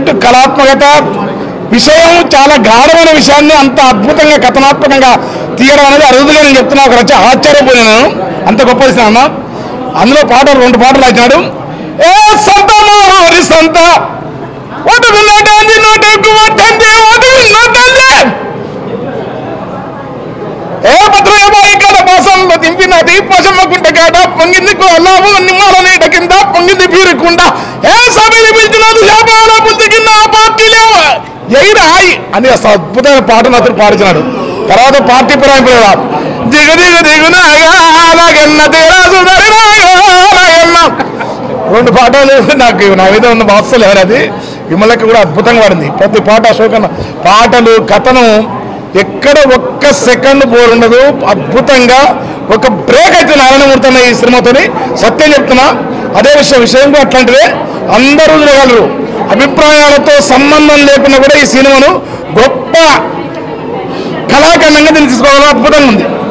content కళాత్మకత విషయం చాలా గాఢమైన విషయాన్ని అంత అద్భుతంగా కథనాత్మకంగా తీయడం అనేది అరుదుగా నేను చెప్తున్నా ఒక రచన ఆశ్చర్యపోయినాను అంత గొప్ప అన్న అందులో పాటలు రెండు పాటలు రాసినాడు ఏ సంత మోహరి సంత ఒటుకున్నటంది నోటెక్కువ తండ్రి ఒటుకున్నటండి ఏ భద్రయ్యబాయి కాడ పాసంలో దింపినది పోషమ్మకుంట కాడ పొంగింది అల్లాము నిమ్మల నీట కింద పొంగింది పీరుకుండా ఏ సభని పిలిచినది శాపాల బుద్ధి కింద ఆ పార్టీ లేవు ఎయిరాయి అని అసలు అద్భుతమైన పాటను అతను పాడుతున్నాడు తర్వాత పార్టీ పురాయింపు దిగు దిగు దిగునాగన్న తీరాసు ధరినాగన్న రెండు పాటలు నాకు నా మీద ఉన్న వాత్సలు ఎవరు అది విమలకి కూడా అద్భుతంగా పాడింది ప్రతి పాట అశోకన్న పాటలు కథను ఎక్కడ ఒక్క సెకండ్ బోర్ ఉండదు అద్భుతంగా ఒక బ్రేక్ అయితే నారాయణమూర్తి అన్న ఈ సినిమాతోని సత్యం చెప్తున్నా అదే విషయం విషయం కూడా అట్లాంటిదే అందరూ చూడగలరు అభిప్రాయాలతో సంబంధం లేకుండా కూడా ఈ సినిమాను గొప్ప కళాఖండంగా దీన్ని తీసుకోవాలని అద్భుతంగా ఉంది